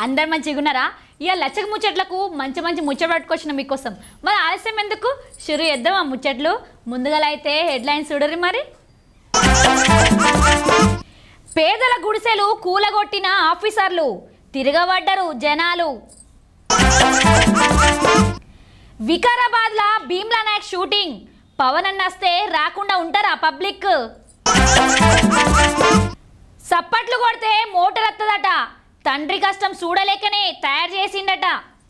అందరు మంచిగా ఉన్నారా ఇక లచ్చక ముచ్చట్లకు మంచి మంచి ముచ్చట పట్టుకొచ్చిన మీకోసం మరి ఆలస్యం ఎందుకు షురు చేద్దాం ఆ ముచ్చట్లు ముందుగా అయితే హెడ్లైన్స్ చూడరు మరి పేదల గుడిసెలు కూలగొట్టిన ఆఫీసర్లు తిరగబడ్డరు జనాలు వికారాబాద్ల భీమ్లా నాయక్ షూటింగ్ పవన్ అన్నస్తే రాకుండా ఉంటారా పబ్లిక్ సప్పట్లు కొడితే మోటార్ వత్తదట తండ్రి కష్టం చూడలేకనే తయారు చేసిండట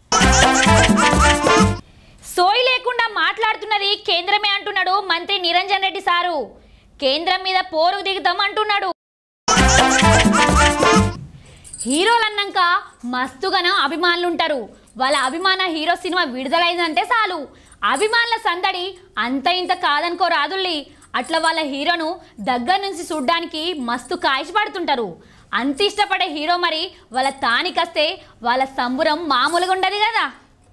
సోయి లేకుండా మాట్లాడుతున్నది కేంద్రమే అంటున్నాడు మంత్రి నిరంజన్ రెడ్డి సారు కేంద్రం మీద పోరు దిగుతాం అంటున్నాడు హీరోలు అన్నాక మస్తుగానో అభిమానులు ఉంటారు వాళ్ళ అభిమాన హీరో సినిమా విడుదలైందంటే చాలు అభిమానుల సందడి అంత ఇంత కాదనుకో రాదుల్లి అట్లా వాళ్ళ హీరోను దగ్గర నుంచి చూడ్డానికి మస్తు కాయపడుతుంటారు అంత ఇష్టపడే హీరో మరి వాళ్ళ తానికస్తే వాళ్ళ సంబురం మామూలుగా ఉండదు కదా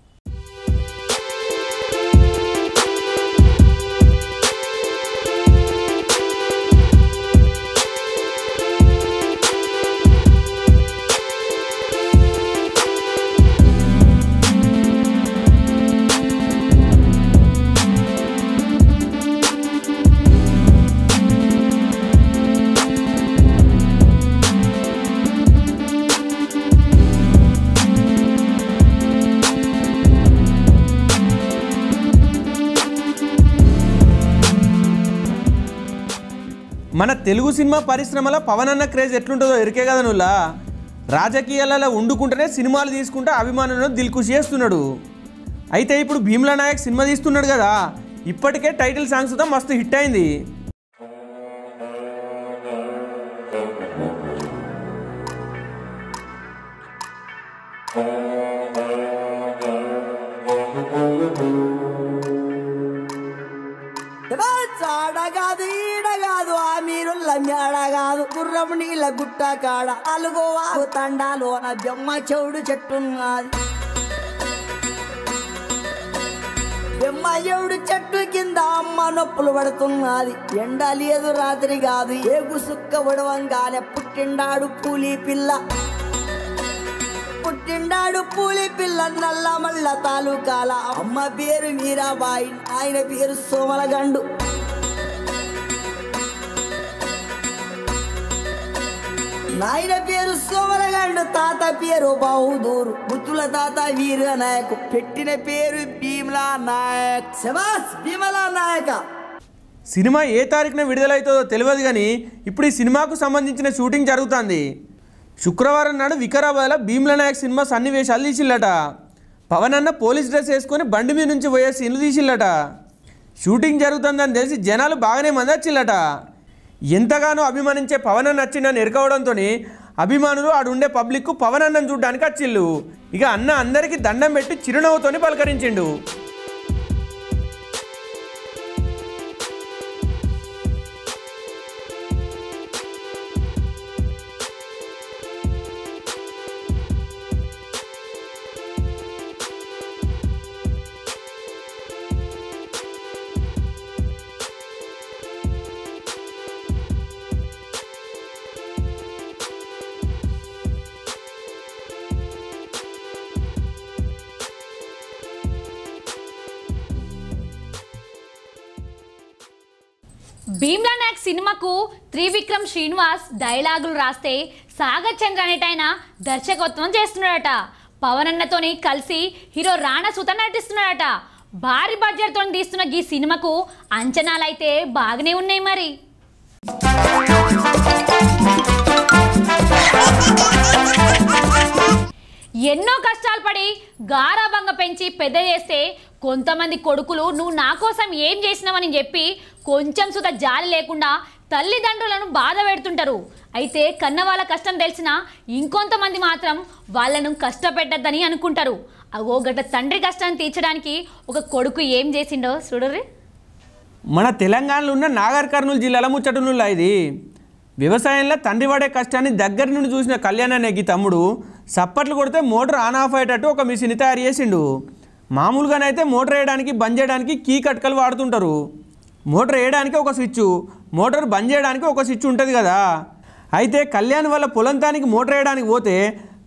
మన తెలుగు సినిమా పరిశ్రమలో పవన్ అన్న క్రేజ్ ఎట్లుంటుందో ఎరికే కదా నువ్వులా రాజకీయాలలో వండుకుంటేనే సినిమాలు తీసుకుంటే అభిమానులను దిల్కుషి చేస్తున్నాడు అయితే ఇప్పుడు భీమ్లా నాయక్ సినిమా తీస్తున్నాడు కదా ఇప్పటికే టైటిల్ సాంగ్స్ తో మస్తు హిట్ అయింది చాడగాదు ఈడగాదు ఆ మీరు మేడగాదు గుర్రం నీళ్ళ గుట్ట కాడ అలుగోవాగు తండాలోన బెమ్మ చెవుడు చెట్టున్నది బెమ్మ చెవుడు చెట్టు కింద అమ్మ నొప్పులు పడుతున్నది ఎండ లేదు రాత్రి కాదు ఏగు సుక్క ఉడవంగానే పుట్టిండాడు పూలి పిల్ల పుట్టిండాడు పూలి పిల్ల నల్ల మల్ల తాలూకాల అమ్మ పేరు మీరాబాయి ఆయన పేరు సోమలగండు నాయన పేరు సోమలగండు తాత పేరు బహుదూరు ముత్తుల తాత వీర నాయక్ పెట్టిన పేరు భీమలా నాయక్ శబాస్ భీమలా నాయక సినిమా ఏ తారీఖున విడుదలవుతుందో తెలియదు కానీ ఇప్పుడు ఈ సినిమాకు సంబంధించిన షూటింగ్ జరుగుతుంది శుక్రవారం నాడు వికారాబాద్లో భీమ్లా నాయక్ సినిమా సన్నివేశాలు తీసిల్లట పవన్ అన్న పోలీస్ డ్రెస్ వేసుకొని బండి మీద నుంచి పోయే సీన్లు తీసిల్లట షూటింగ్ జరుగుతుందని తెలిసి జనాలు బాగానే మంది వచ్చిల్లట ఎంతగానో అభిమానించే పవన్ అన్న వచ్చిందని ఎరుకోవడంతో అభిమానులు ఆడుండే పబ్లిక్ పవన్ అన్నను చూడడానికి వచ్చిళ్ళు ఇక అన్న అందరికీ దండం పెట్టి చిరునవ్వుతోని పలకరించిండు భీమ్లా నాయక్ సినిమాకు త్రివిక్రమ్ శ్రీనివాస్ డైలాగులు రాస్తే సాగర్ చంద్ర అనేటైన దర్శకత్వం చేస్తున్నాడట పవన్ అన్నతోని కలిసి హీరో రాణా సుత నటిస్తున్నాడట భారీ బడ్జెట్తో తీస్తున్న ఈ సినిమాకు అంచనాలైతే బాగానే ఉన్నాయి మరి ఎన్నో కష్టాలు పడి గారాబంగ పెంచి పెద్ద చేస్తే కొంతమంది కొడుకులు నువ్వు నా కోసం ఏం చేసినావని చెప్పి కొంచెం సుత జాలి లేకుండా తల్లిదండ్రులను బాధ పెడుతుంటారు అయితే కన్న వాళ్ళ కష్టం తెలిసిన ఇంకొంతమంది మాత్రం వాళ్ళను కష్టపెట్టద్దని అనుకుంటారు అగో గట తండ్రి కష్టాన్ని తీర్చడానికి ఒక కొడుకు ఏం చేసిండో చూడరే మన తెలంగాణలో ఉన్న నాగర్ కర్నూలు జిల్లాలో ముచ్చటనుల్లా ఇది వ్యవసాయంలో తండ్రి పడే కష్టాన్ని దగ్గర నుండి చూసిన కళ్యాణ్ అనే గీ తమ్ముడు సప్పట్లు కొడితే మోటార్ ఆన్ ఆఫ్ అయ్యేటట్టు ఒక మిషన్ తయారు చేసిండు మామూలుగానైతే మోటార్ వేయడానికి బంద్ చేయడానికి కీ కట్కలు వాడుతుంటారు మోటార్ వేయడానికి ఒక స్విచ్ మోటార్ బంద్ చేయడానికి ఒక స్విచ్ ఉంటుంది కదా అయితే కళ్యాణ్ వాళ్ళ పొలంతానికి మోటార్ వేయడానికి పోతే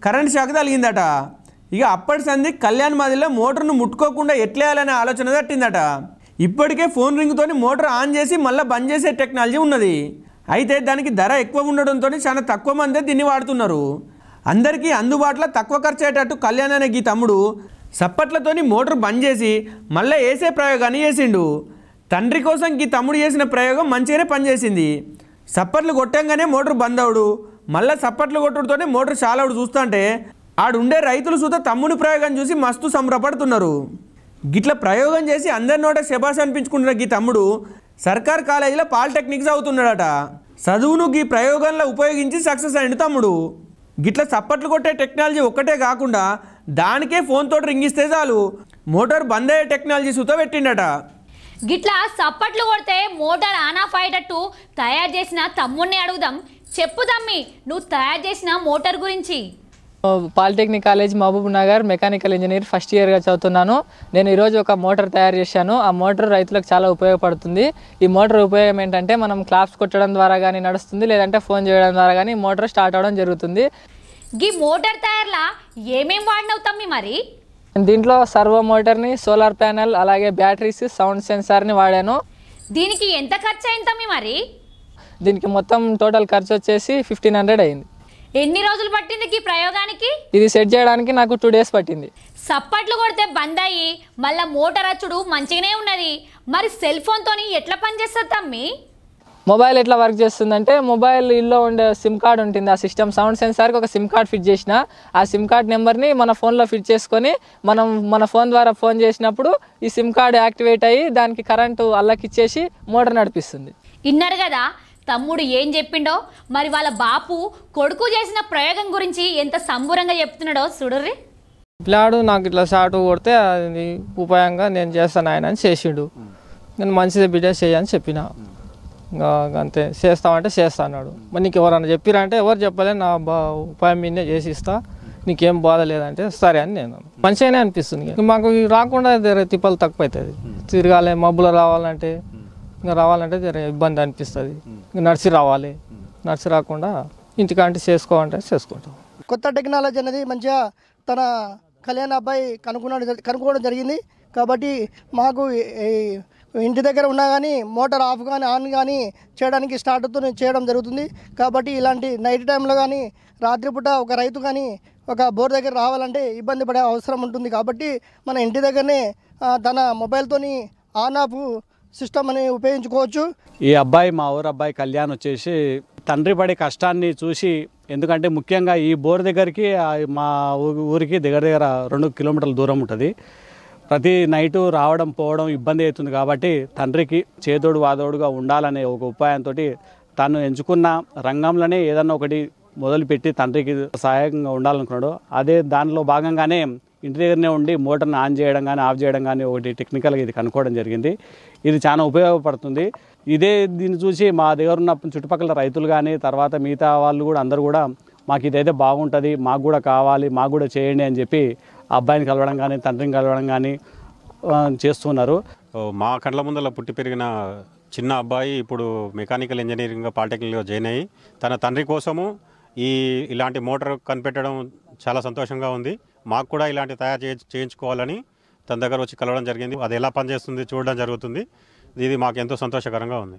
కరెంట్ షాక్ తగిలిందట ఇక అప్పటి సంది కళ్యాణ్ మదిలో మోటార్ను ముట్టుకోకుండా ఎట్లేయాలనే ఆలోచన తట్టిందట ఇప్పటికే ఫోన్ రింగ్తోని మోటార్ ఆన్ చేసి మళ్ళీ బంద్ చేసే టెక్నాలజీ ఉన్నది అయితే దానికి ధర ఎక్కువ ఉండడంతో చాలా తక్కువ మందే దీన్ని వాడుతున్నారు అందరికీ అందుబాటులో తక్కువ ఖర్చు అయ్యేటట్టు కళ్యాణ్ అనే గీ తమ్ముడు సప్పట్లతోని మోటార్ బంద్ చేసి మళ్ళీ వేసే ప్రయోగాన్ని చేసిండు తండ్రి కోసం గీ తమ్ముడు చేసిన ప్రయోగం మంచిగానే పనిచేసింది సప్పట్లు కొట్టంగానే మోటార్ బంద్ అవుడు మళ్ళీ సప్పట్లు కొట్టుడుతోనే మోటార్ చాలవుడు చూస్తుంటే ఆడుండే రైతులు సుత తమ్ముని ప్రయోగం చూసి మస్తు సంబరపడుతున్నారు గిట్ల ప్రయోగం చేసి అందరి నోట శబాష్ అనిపించుకుంటున్న గీ తమ్ముడు సర్కార్ కాలేజీలో పాలిటెక్నిక్ చదువుతున్నాడట చదువును గీ ప్రయోగంలో ఉపయోగించి సక్సెస్ అయిండు తమ్ముడు గిట్ల చప్పట్లు కొట్టే టెక్నాలజీ ఒక్కటే కాకుండా దానికే ఫోన్ తోటి రింగిస్తే చాలు మోటార్ బంద్ అయ్యే టెక్నాలజీ సుత పెట్టిండట గిట్లా సప్పట్లు కొడితే మోటార్ ఆన్ ఆఫ్ అయ్యేటట్టు తయారు చేసిన తమ్ముడిని అడుగుదాం చెప్పు తమ్మి నువ్వు తయారు చేసిన మోటార్ గురించి polytechnic college Mahabub Nagar mechanical engineer first ఇయర్గా చదువుతున్నాను నేను ఈరోజు ఒక మోటార్ తయారు చేశాను ఆ మోటార్ రైతులకు చాలా ఉపయోగపడుతుంది ఈ మోటార్ ఉపయోగం ఏంటంటే మనం క్లాప్స్ కొట్టడం ద్వారా కానీ నడుస్తుంది లేదంటే ఫోన్ చేయడం ద్వారా కానీ మోటార్ స్టార్ట్ అవడం జరుగుతుంది గీ మోటార్ తయారులా ఏమేం వాడినావు తమ్మి మరి దీంట్లో సర్వో మోటార్ని సోలార్ ప్యానెల్ అలాగే బ్యాటరీస్ సౌండ్ సెన్సార్ని వాడాను దీనికి ఎంత ఖర్చు అయింది తమ్మి మరి దీనికి మొత్తం టోటల్ ఖర్చు వచ్చేసి ఫిఫ్టీన్ హండ్రెడ్ అయింది ఎన్ని రోజులు పట్టింది ఈ ప్రయోగానికి ఇది సెట్ చేయడానికి నాకు టూ డేస్ పట్టింది సప్పట్లు కొడితే బంద్ అయ్యి మళ్ళా మోటార్ అచ్చుడు మంచిగానే ఉన్నది మరి సెల్ ఫోన్తోని ఎట్లా పనిచేస్తుంది తమ్మి మొబైల్ ఎట్లా వర్క్ చేస్తుందంటే మొబైల్ ఇల్లో ఉండే సిమ్ కార్డ్ ఉంటుంది ఆ సిస్టమ్ సౌండ్ సెన్సార్కి ఒక సిమ్ కార్డ్ ఫిట్ చేసిన ఆ సిమ్ కార్డ్ నెంబర్ని మన ఫోన్లో ఫిట్ చేసుకొని మనం మన ఫోన్ ద్వారా ఫోన్ చేసినప్పుడు ఈ సిమ్ కార్డ్ యాక్టివేట్ అయ్యి దానికి కరెంటు అల్లకిచ్చేసి మోటార్ నడిపిస్తుంది విన్నారు కదా తమ్ముడు ఏం చెప్పిండో మరి వాళ్ళ బాపు కొడుకు చేసిన ప్రయోగం గురించి ఎంత సంబూరంగా చెప్తున్నాడో చూడర్రి పిల్లాడు నాకు ఇట్లా షార్ట్ కొడితే అది ఉపాయంగా నేను చేస్తాను ఆయన అని చేసిండు నేను మంచిదే బిడ్డ చేయని చెప్పిన ఇంకా అంతే చేస్తామంటే చేస్తా అన్నాడు మరి నీకు ఎవరన్నా చెప్పిరా అంటే ఎవరు చెప్పలే నా బా ఉపాయం మీదే చేసి ఇస్తా నీకేం బాధ లేదంటే సరే అని నేను మంచిగానే అనిపిస్తుంది ఇక మాకు ఇవి రాకుండా జర తిప్పలు తక్కువ అవుతుంది తిరగాలి మబ్బులు రావాలంటే ఇంకా రావాలంటే జర ఇబ్బంది అనిపిస్తుంది ఇంకా నడిచి రావాలి నడిచి రాకుండా ఇంటికంటే చేసుకోవాలంటే చేసుకుంటాం కొత్త టెక్నాలజీ అనేది మంచిగా తన కళ్యాణ్ అబ్బాయి కనుక్కున్నాడు జరి- కనుక్కోవడం జరిగింది కాబట్టి మాకు ఈ- ఈ ఇంటి దగ్గర ఉన్నా కానీ మోటార్ ఆఫ్ కానీ ఆన్ కానీ చేయడానికి స్టార్ట్తో చేయడం జరుగుతుంది కాబట్టి ఇలాంటి నైట్ టైంలో కానీ రాత్రిపూట ఒక రైతు కానీ ఒక బోర్ దగ్గర రావాలంటే ఇబ్బంది పడే అవసరం ఉంటుంది కాబట్టి మన ఇంటి దగ్గరనే ఆ, తన మొబైల్తోని ఆన్ ఆఫ్ సిస్టమ్ అని ఉపయోగించుకోవచ్చు ఈ అబ్బాయి మా ఊరు అబ్బాయి కళ్యాణ్ వచ్చేసి తండ్రి పడే కష్టాన్ని చూసి ఎందుకంటే ముఖ్యంగా ఈ బోర్ దగ్గరికి ఆ మా ఊ- ఊరికి దగ్గర దగ్గర రెండు కిలోమీటర్ల దూరం ఉంటుంది ప్రతి నైటు రావడం పోవడం ఇబ్బంది అవుతుంది కాబట్టి తండ్రికి చేదోడు వాదోడుగా ఉండాలనే ఒక ఉపాయంతో తను ఎంచుకున్న రంగంలోనే ఏదన్నా ఒకటి మొదలుపెట్టి తండ్రికి సహాయంగా ఉండాలనుకున్నాడు అదే దానిలో భాగంగానే ఇంటి దగ్గరనే ఉండి మోటార్ని ఆన్ చేయడం కానీ ఆఫ్ చేయడం కానీ ఒకటి టెక్నికల్గా ఇది కనుక్కోవడం జరిగింది ఇది చాలా ఉపయోగపడుతుంది ఇదే దీన్ని చూసి మా దగ్గర ఉన్న చుట్టుపక్కల రైతులు కానీ తర్వాత మిగతా వాళ్ళు కూడా అందరూ కూడా మాకు ఇదైతే బాగుంటుంది మాకు కూడా కావాలి మాకు కూడా చేయండి అని చెప్పి ఆ అబ్బాయిని కలవడం కానీ తండ్రిని కలవడం కానీ ఆ, చేస్తున్నారు ఓ, మా కండ్ల ముందల పుట్టి పెరిగిన చిన్న అబ్బాయి ఇప్పుడు మెకానికల్ ఇంజనీరింగ్ పాలిటెక్నిక్లో జాయిన్ అయ్యి తన తండ్రి కోసము ఈ ఇలాంటి మోటార్ కనిపెట్టడం చాలా సంతోషంగా ఉంది మాకు కూడా ఇలాంటి తయారు చేయ చేయించుకోవాలని తన దగ్గర వచ్చి కలవడం జరిగింది అది ఎలా పనిచేస్తుంది చూడడం జరుగుతుంది ఇది మాకు ఎంతో సంతోషకరంగా ఉంది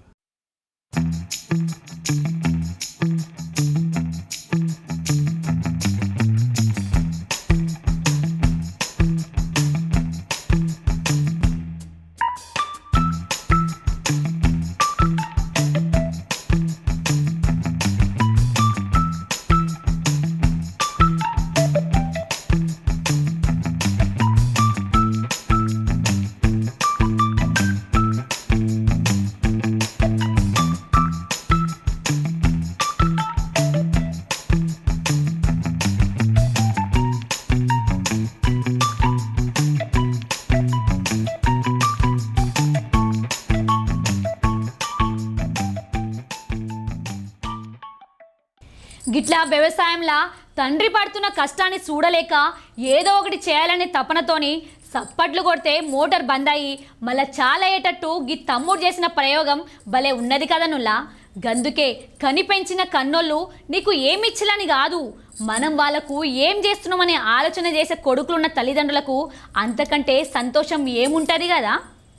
గిట్లా వ్యవసాయంలా తండ్రి పడుతున్న కష్టాన్ని చూడలేక ఏదో ఒకటి చేయాలనే తపనతోని సప్పట్లు కొడితే మోటార్ బంద్ అయ్యి మళ్ళా చాలా అయ్యేటట్టు గీ తమ్ముడు చేసిన ప్రయోగం భలే ఉన్నది కదా నుల్లా గందుకే కని పెంచిన కన్నోళ్ళు నీకు ఏమిచ్చిలని కాదు మనం వాళ్ళకు ఏం చేస్తున్నామనే ఆలోచన చేసే కొడుకులున్న తల్లిదండ్రులకు అంతకంటే సంతోషం ఏముంటుంది కదా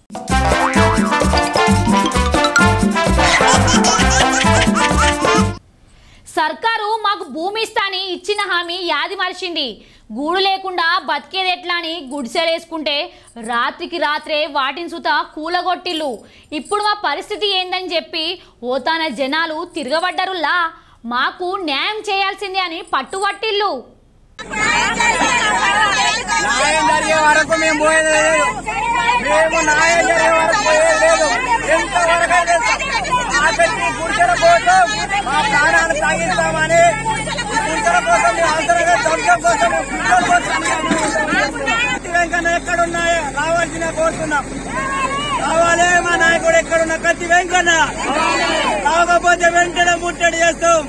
సర్కారు మాకు భూమి ఇస్తాని ఇచ్చిన హామీ యాది మరిచింది గూడు లేకుండా బతికేది ఎట్లా అని గుడిసెలేసుకుంటే రాత్రికి రాత్రే వాటిని సుత కూలగొట్టిల్లు ఇప్పుడు మా పరిస్థితి ఏందని చెప్పి ఓతాన జనాలు తిరగబడ్డరులా మాకు న్యాయం చేయాల్సిందే అని పట్టుబట్టిల్లు న్యాయం జరిగే వరకు మేము పోయేది లేదు మేము న్యాయం జరిగే వరకు పోయేది లేదు ఎంతవరకు అయితే ఆ పెట్టి గుడిచెల కోసం మా ప్రాణాలు సాగిస్తామని గుడిచెల కోసం మేము అవసరంగా ధ్వంసం కోసం గుడిచెల కోసం కత్తి వెంకన్న ఎక్కడున్నాయో రావాల్సిన కోరుతున్నాం రావాలే మా నాయకుడు ఎక్కడున్న కత్తి వెంకన్న రాకపోతే వెంటనే ముట్టడి చేస్తాం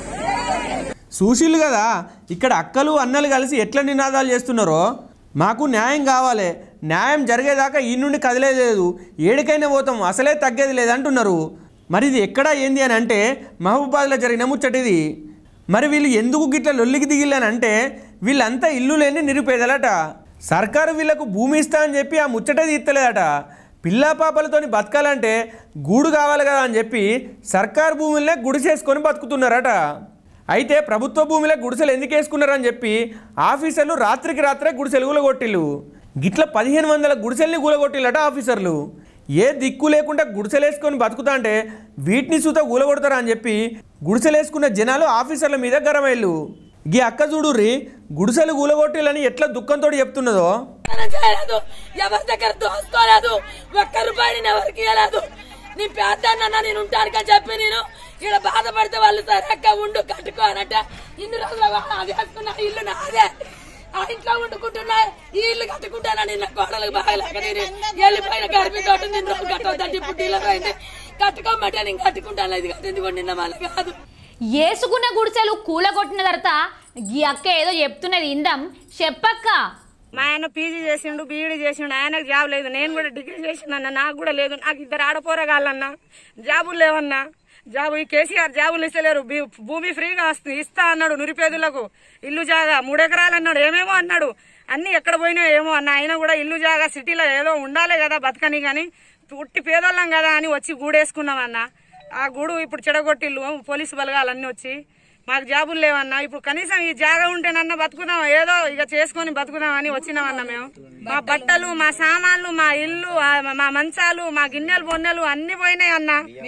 చూసిళ్ళు కదా ఇక్కడ అక్కలు అన్నలు కలిసి ఎట్లా నినాదాలు చేస్తున్నారో మాకు న్యాయం కావాలి న్యాయం జరిగేదాకా ఈ నుండి కదిలేదు ఏడికైనా పోతాం అసలే తగ్గేది లేదంటున్నారు మరి ఇది ఎక్కడా ఏంది అని అంటే మహబూబాద్లో జరిగిన ముచ్చటిది మరి వీళ్ళు ఎందుకు గిట్ల లొల్లికి దిగిల్లని అంటే వీళ్ళంతా ఇల్లు లేని నిరుపేదలట సర్కారు వీళ్ళకు భూమి ఇస్తా అని చెప్పి ఆ ముచ్చటే తీస్తలేదట పిల్లా పాపలతోని బతకాలంటే గూడు కావాలి కదా అని చెప్పి సర్కారు భూములనే గుడి చేసుకొని బతుకుతున్నారట అయితే ప్రభుత్వ భూమిలో గుడిసెలు ఎందుకు వేసుకున్నారని చెప్పి ఆఫీసర్లు రాత్రికి రాత్రే గుడిసెలు కూలగొట్టిల్లు గిట్ల పదిహేను వందల గుడిసెల్ని కూలగొట్టిల్లట ఆఫీసర్లు ఏ దిక్కు లేకుండా గుడిసెలు వేసుకొని బతుకుతా అంటే వీటిని సూత కూలగొడతారా అని చెప్పి గుడిసెలు వేసుకున్న జనాలు ఆఫీసర్ల మీద గరమైళ్ళు గీ అక్క చూడుర్రి గుడిసెలు కూలగొట్టిల్లని ఎట్లా దుఃఖంతో చెప్తున్నదో మనం చేయలేదు ఎవరి దగ్గర దోసుకోలేదు ఒక్క రూపాయిని ఎవరికి ఇవ్వలేదు నీ పేదన్న నేను ఉంటాను చెప్పి నేను ఇక్కడ బాధపడితే వాళ్ళు సరే అక్క ఉండు కట్టుకో అనట ఇన్ని రోజులు అది వేసుకున్నా ఇల్లు నాదే ఆ ఇంట్లో వండుకుంటున్నా ఈ ఇల్లు కట్టుకుంటానని నా కోడలకు బాగలేక నేను వెళ్ళిపోయిన గర్భి తోట నిన్న రోజులు కట్టవద్దంటే ఇప్పుడు డీలర్ అయింది కట్టుకోమంటే నేను కట్టుకుంటాను ఇది కట్టేందుకు నిన్న మళ్ళీ కాదు ఏసుకున్న గుడిసెలు కూలగొట్టిన తర్వాత ఈ అక్క ఏదో చెప్తున్నది ఇందం చెప్పక్క మా ఆయన పీజీ చేసిండు బీఈడీ చేసిండు ఆయనకు జాబ్ లేదు నేను కూడా డిగ్రీ చేసిందన్న నాకు కూడా లేదు నాకు ఇద్దరు ఆడపోరగాళ్ళన్నా జాబులు లేవన్నా జాబు ఈ కేసీఆర్ జాబులు ఇస్తలేరు బీ- భూమి ఫ్రీగా వస్తుంది ఇస్తా అన్నాడు నిరుపేదలకు ఇల్లు జాగా మూడెకరాలు అన్నాడు ఏమేమో అన్నాడు అన్ని ఎక్కడ పోయినా ఏమో అన్న అయినా కూడా ఇల్లు జాగా సిటీలో ఏదో ఉండాలి కదా బతకని కానీ పుట్టి పేదోళ్ళం కదా అని వచ్చి గూడేసుకున్నాం అన్న ఆ గూడు ఇప్పుడు చెడగొట్టిల్లు పోలీసు బలగాలన్నీ వచ్చి మాకు జాబులు లేవన్నా ఇప్పుడు కనీసం ఈ జాగా ఉంటేనన్నా బతుకుదాం ఏదో ఇక చేసుకొని బతుకుదామని వచ్చినామన్నా మేము మా బట్టలు మా సామాన్లు మా ఇల్లు ఆ మా మంచాలు మా గిన్నెలు బొన్నెలు అన్ని పోయినాయి అన్న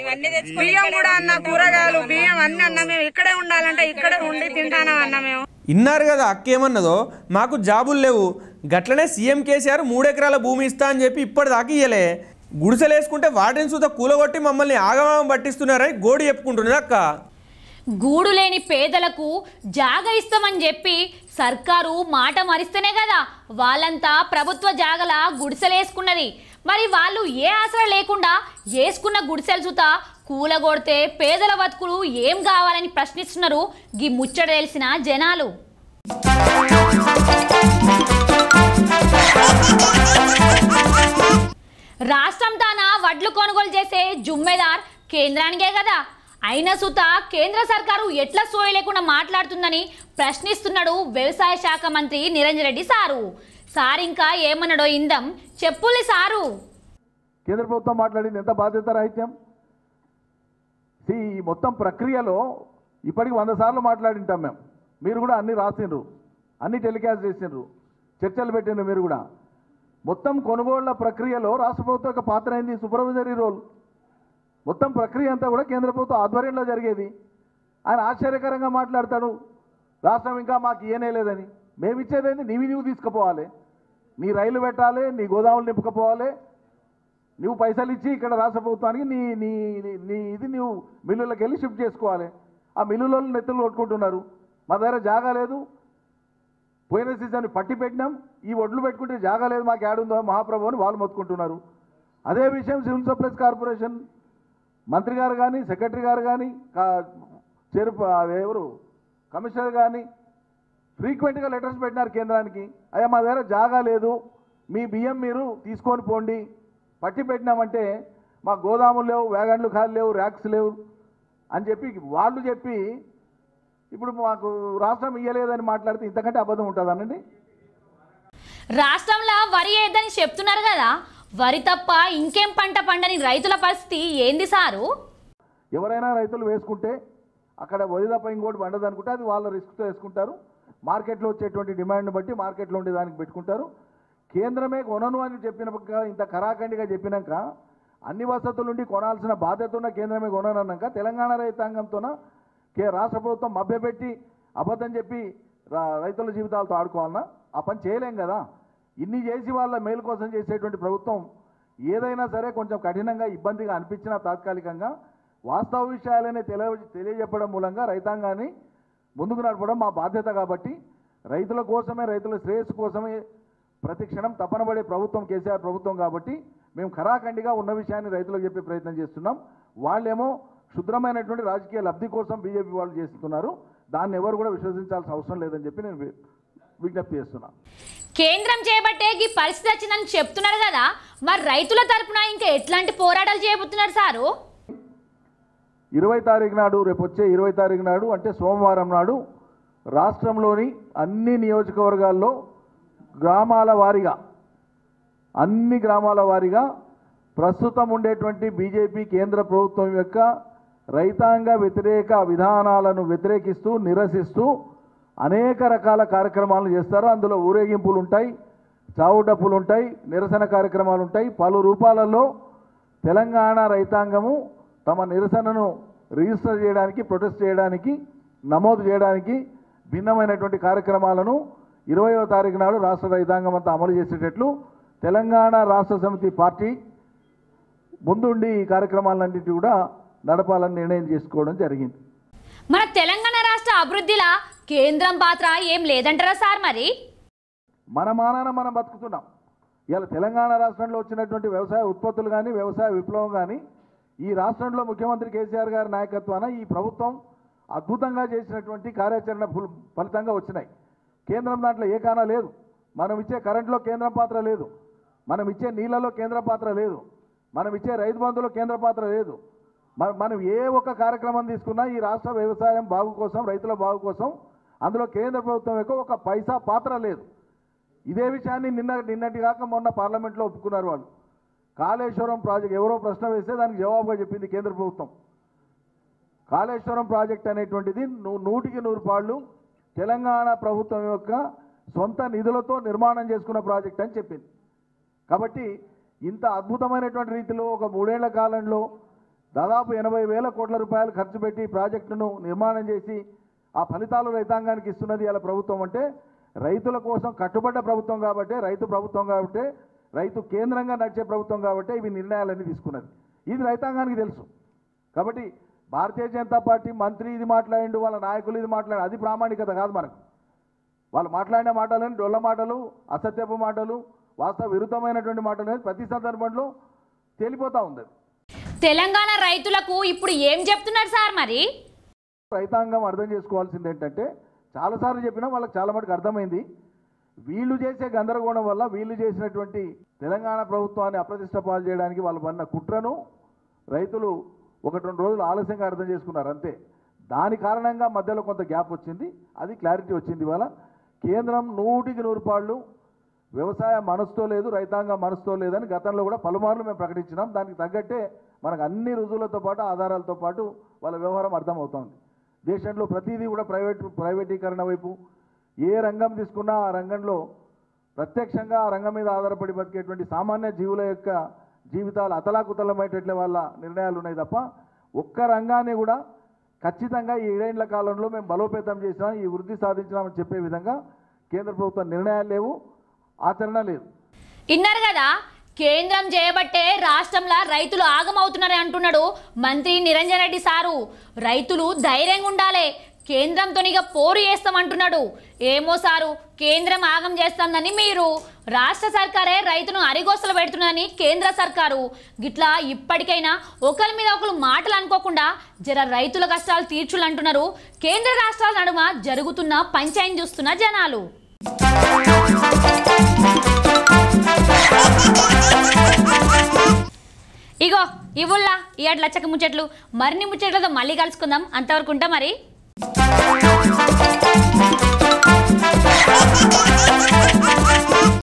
బియ్యం కూడా అన్న కూరగాయలు బియ్యం అన్ని అన్న మేము ఇక్కడే ఉండాలంటే ఇక్కడే ఉండి తింటానాం అన్న మేము ఇన్నారు కదా అక్క ఏమన్నదో మాకు జాబులు లేవు గట్లనే సీఎం కేసీఆర్ మూడెకరాల భూమి ఇస్తా అని చెప్పి ఇప్పటిదాకా ఇయ్యలే గుడిసెలు వేసుకుంటే వాటిని సుత కూలగొట్టి మమ్మల్ని ఆగమాగం పట్టిస్తున్నారని గోడి చెప్పుకుంటున్నది అక్క గూడు లేని పేదలకు జాగ ఇస్తామని చెప్పి సర్కారు మాట మరిస్తేనే కదా వాళ్ళంతా ప్రభుత్వ జాగల గుడిసెలేసుకున్నది మరి వాళ్ళు ఏ ఆసరా లేకుండా వేసుకున్న గుడిసెలు సుత కూలగొడితే పేదల బతుకులు ఏం కావాలని ప్రశ్నిస్తున్నారు గీ ముచ్చట తెలిసిన జనాలు రాష్ట్రం తాన వడ్లు కొనుగోలు చేసే జుమ్మెదార్ కేంద్రానికే కదా అయినా సుత కేంద్ర సర్కారు ఎట్లా సోయ లేకుండా మాట్లాడుతుందని ప్రశ్నిస్తున్నాడు వ్యవసాయ శాఖ మంత్రి నిరంజన్ రెడ్డి సారు సార్ ఇంకా ఏమన్నాడో ఇందం చెప్పులి సారు కేంద్ర ప్రభుత్వం మాట్లాడింది ఎంత బాధ్యత రాహిత్యం See, ఈ మొత్తం ప్రక్రియలో ఇప్పటికి వంద సార్లు మాట్లాడింటాం మేము మీరు కూడా అన్ని రాసిండ్రు అన్ని టెలికాస్ట్ చేసిండ్రు చర్చలు పెట్టిండ్రు మీరు కూడా మొత్తం కొనుగోళ్ల ప్రక్రియలో రాష్ట్ర ప్రభుత్వం యొక్క పాత్ర అయింది సూపర్వైజరీ రోల్ మొత్తం ప్రక్రియ అంతా కూడా కేంద్ర ప్రభుత్వం ఆధ్వర్యంలో జరిగేది ఆయన ఆశ్చర్యకరంగా మాట్లాడతాడు రాష్ట్రం ఇంకా మాకు ఇయ్యనే లేదని మేము ఇచ్చేదేంది నీవి నీవు తీసుకుపోవాలి నీ రైలు పెట్టాలి నీ గోదాములు నింపుకపోవాలి నువ్వు పైసలు ఇచ్చి ఇక్కడ రాష్ట్ర ప్రభుత్వానికి నీ నీ నీ- నీ ఇది నువ్వు మిల్లులకు వెళ్ళి షిఫ్ట్ చేసుకోవాలి ఆ మిల్లులో నెత్తులు కొట్టుకుంటున్నారు మా దగ్గర జాగా లేదు పోయిన సీజన్ పట్టి పెట్టినాం ఈ ఒడ్లు పెట్టుకుంటే జాగా లేదు మాకు ఏడుందో మహాప్రభు అని వాళ్ళు మొత్తుకుంటున్నారు అదే విషయం సివిల్ సప్లైస్ కార్పొరేషన్ మంత్రి గారు కానీ సెక్రటరీ గారు కానీ చేరు ఎవరు కమిషనర్ కానీ ఫ్రీక్వెంట్గా లెటర్స్ పెట్టినారు కేంద్రానికి అయ్యా మా దగ్గర జాగా లేదు మీ బియ్యం మీరు తీసుకొని పోండి పట్టి పెట్టినామంటే మా గోదాములు లేవు వ్యాగన్లు ఖాళీ లేవు ర్యాక్స్ లేవు అని చెప్పి వాళ్ళు చెప్పి ఇప్పుడు మాకు రాష్ట్రం ఇయ్యలేదని మాట్లాడితే ఇంతకంటే అబద్ధం ఉంటుందనండి రాష్ట్రంలో వరి ఏదని చెప్తున్నారు కదా వరి తప్ప ఇంకేం పంట పండని రైతుల పరిస్థితి ఏంది సారు ఎవరైనా రైతులు వేసుకుంటే అక్కడ వరి తప్ప ఇంకోటి పండదు అనుకుంటే అది వాళ్ళ రిస్క్తో వేసుకుంటారు మార్కెట్లో వచ్చేటువంటి డిమాండ్ని బట్టి మార్కెట్లో ఉండే దానికి పెట్టుకుంటారు కేంద్రమే కొనను అని చెప్పినాక ఇంత కరాఖండిగా చెప్పినాక అన్ని వసతులు ఉండి కొనాల్సిన బాధ్యత ఉన్న కేంద్రమే కొనను అన్నాక తెలంగాణ రైతాంగంతోన కే రాష్ట్ర ప్రభుత్వం మభ్యపెట్టి అబద్ధం చెప్పి రా- రైతుల జీవితాలతో ఆడుకోవాలన్నా ఆ పని చేయలేం కదా ఇన్ని చేసి వాళ్ళ మేలు కోసం చేసేటువంటి ప్రభుత్వం ఏదైనా సరే కొంచెం కఠినంగా ఇబ్బందిగా అనిపించినా తాత్కాలికంగా వాస్తవ విషయాలనే తెలియ తెలియజెప్పడం మూలంగా రైతాంగాన్ని ముందుకు నడపడం మా బాధ్యత కాబట్టి రైతుల కోసమే రైతుల శ్రేయస్సు కోసమే ప్రతి క్షణం తపన పడే ప్రభుత్వం కేసీఆర్ ప్రభుత్వం కాబట్టి మేము ఖరాఖండిగా ఉన్న విషయాన్ని రైతులకు చెప్పే ప్రయత్నం చేస్తున్నాం వాళ్ళేమో క్షుద్రమైనటువంటి రాజకీయ లబ్ధి కోసం బీజేపీ వాళ్ళు చేస్తున్నారు దాన్ని ఎవరు కూడా విశ్వసించాల్సిన అవసరం లేదని చెప్పి నేను వి- విజ్ఞప్తి చేస్తున్నాను కేంద్రం చేపట్టే ఈ పరిస్థితి వచ్చిందని చెప్తున్నారు కదా మరి రైతుల తరపున ఇంకా ఎట్లాంటి పోరాటాలు చేయబోతున్నారు సారు ఇరవై తారీఖు నాడు రేపు వచ్చే ఇరవై తారీఖు నాడు అంటే సోమవారం నాడు రాష్ట్రంలోని అన్ని నియోజకవర్గాల్లో గ్రామాల వారీగా అన్ని గ్రామాల వారీగా ప్రస్తుతం ఉండేటువంటి బీజేపీ కేంద్ర ప్రభుత్వం యొక్క రైతాంగ వ్యతిరేక విధానాలను వ్యతిరేకిస్తూ నిరసిస్తూ అనేక రకాల కార్యక్రమాలు చేస్తారు అందులో ఊరేగింపులు ఉంటాయి చావు డప్పులు ఉంటాయి నిరసన కార్యక్రమాలు ఉంటాయి పలు రూపాలలో తెలంగాణ రైతాంగము తమ నిరసనను రిజిస్టర్ చేయడానికి ప్రొటెస్ట్ చేయడానికి నమోదు చేయడానికి భిన్నమైనటువంటి కార్యక్రమాలను ఇరవయో తారీఖు నాడు రాష్ట్ర రైతాంగం అంతా అమలు చేసేటట్లు తెలంగాణ రాష్ట్ర సమితి పార్టీ ముందుండి ఈ కార్యక్రమాలన్నింటి కూడా నడపాలని నిర్ణయం చేసుకోవడం జరిగింది మన తెలంగాణ రాష్ట్ర అభివృద్ధిలా కేంద్రం పాత్ర ఏం లేదంటారా సార్ మరి మన మానాన మనం బతుకుతున్నాం ఇవాళ తెలంగాణ రాష్ట్రంలో వచ్చినటువంటి వ్యవసాయ ఉత్పత్తులు కానీ వ్యవసాయ విప్లవం కానీ ఈ రాష్ట్రంలో ముఖ్యమంత్రి కేసీఆర్ గారి నాయకత్వాన ఈ ప్రభుత్వం అద్భుతంగా చేసినటువంటి కార్యాచరణ ఫుల్ ఫలితంగా వచ్చినాయి కేంద్రం దాంట్లో ఏ కానా లేదు మనం ఇచ్చే కరెంట్లో కేంద్రం పాత్ర లేదు మనం ఇచ్చే నీళ్ళలో కేంద్ర పాత్ర లేదు మనం ఇచ్చే రైతు బంధులో కేంద్ర పాత్ర లేదు మన- మనం ఏ ఒక్క కార్యక్రమం తీసుకున్నా ఈ రాష్ట్ర వ్యవసాయం బాగు కోసం రైతుల బాగు కోసం అందులో కేంద్ర ప్రభుత్వం యొక్క ఒక పైసా పాత్ర లేదు ఇదే విషయాన్ని నిన్న నిన్నటి కాక మొన్న పార్లమెంట్లో ఒప్పుకున్నారు వాళ్ళు కాళేశ్వరం ప్రాజెక్ట్ ఎవరో ప్రశ్న వేస్తే దానికి జవాబుగా చెప్పింది కేంద్ర ప్రభుత్వం కాళేశ్వరం ప్రాజెక్ట్ అనేటువంటిది నూ- నూటికి నూరు పాళ్ళు తెలంగాణ ప్రభుత్వం యొక్క సొంత నిధులతో నిర్మాణం చేసుకున్న ప్రాజెక్ట్ అని చెప్పింది కాబట్టి ఇంత అద్భుతమైనటువంటి రీతిలో ఒక మూడేళ్ల కాలంలో దాదాపు ఎనభై వేల కోట్ల రూపాయలు ఖర్చు పెట్టి ఈ ప్రాజెక్టును నిర్మాణం చేసి ఆ ఫలితాలు రైతాంగానికి ఇస్తున్నది ఇలా ప్రభుత్వం అంటే రైతుల కోసం కట్టుబడ్డ ప్రభుత్వం కాబట్టి రైతు ప్రభుత్వం కాబట్టి రైతు కేంద్రంగా నడిచే ప్రభుత్వం కాబట్టి ఇవి నిర్ణయాలన్నీ తీసుకున్నది ఇది రైతాంగానికి తెలుసు కాబట్టి భారతీయ జనతా పార్టీ మంత్రి ఇది మాట్లాడిండు వాళ్ళ నాయకులు ఇది మాట్లాడి అది ప్రామాణికత కాదు మనకు వాళ్ళు మాట్లాడిన మాటలని డొల్ల మాటలు అసత్యపు మాటలు వాస్తవ విరుద్ధమైనటువంటి మాటలు అనేది ప్రతి సందర్భంలో తేలిపోతూ ఉంది అది. తెలంగాణ రైతులకు ఇప్పుడు ఏం చెప్తున్నారు సార్ మరి రైతాంగం అర్థం చేసుకోవాల్సింది ఏంటంటే చాలాసార్లు చెప్పినా వాళ్ళకి చాలా మటుకు అర్థమైంది వీళ్ళు చేసే గందరగోళం వల్ల వీళ్ళు చేసినటువంటి తెలంగాణ ప్రభుత్వాన్ని అప్రతిష్ట పాలు చేయడానికి వాళ్ళు పడిన కుట్రను రైతులు ఒకటి రెండు రోజులు ఆలస్యంగా అర్థం చేసుకున్నారు అంతే దాని కారణంగా మధ్యలో కొంత గ్యాప్ వచ్చింది అది క్లారిటీ వచ్చింది ఇవాళ కేంద్రం నూటికి నూరు పాళ్ళు వ్యవసాయ మనసుతో లేదు రైతాంగం మనసుతో లేదని గతంలో కూడా పలుమార్లు మేము ప్రకటించినాం దానికి తగ్గట్టే మనకు అన్ని రుజువులతో పాటు ఆధారాలతో పాటు వాళ్ళ వ్యవహారం అర్థమవుతోంది దేశంలో ప్రతిదీ కూడా ప్రైవేట్ ప్రైవేటీకరణ వైపు ఏ రంగం తీసుకున్నా ఆ రంగంలో ప్రత్యక్షంగా ఆ రంగం మీద ఆధారపడి బతికేటువంటి సామాన్య జీవుల యొక్క జీవితాలు అతలాకుతలమయ్యేటట్లే వాళ్ళ నిర్ణయాలు ఉన్నాయి తప్ప ఒక్క రంగాన్ని కూడా ఖచ్చితంగా ఈ ఏడేండ్ల కాలంలో మేము బలోపేతం చేసినాం ఈ వృద్ధి సాధించినామని చెప్పే విధంగా కేంద్ర ప్రభుత్వం నిర్ణయాలు లేవు ఆచరణ లేదు విన్నారు కదా కేంద్రం చేయబట్టే రాష్ట్రంలో రైతులు ఆగమవుతున్నారని అంటున్నాడు మంత్రి నిరంజన్ రెడ్డి సారు రైతులు ధైర్యంగా ఉండాలి కేంద్రంతో ఇక పోరు చేస్తామంటున్నాడు ఏమో సారు కేంద్రం ఆగం చేస్తుందని మీరు రాష్ట్ర సర్కారే రైతును అరిగోసలు పెడుతుందని కేంద్ర సర్కారు గిట్లా ఇప్పటికైనా ఒకరి మీద ఒకరు మాటలు అనుకోకుండా జర రైతుల కష్టాలు తీర్చులు అంటున్నారు కేంద్ర రాష్ట్రాల నడుమ జరుగుతున్న పంచాయతీ చూస్తున్న జనాలు ఇగో ఇవుల్లా ఈ అట్ల లచ్చక ముచ్చట్లు మరిన్ని ముచ్చట్లతో మళ్ళీ కలుసుకుందాం అంతవరకు ఉంటా మరి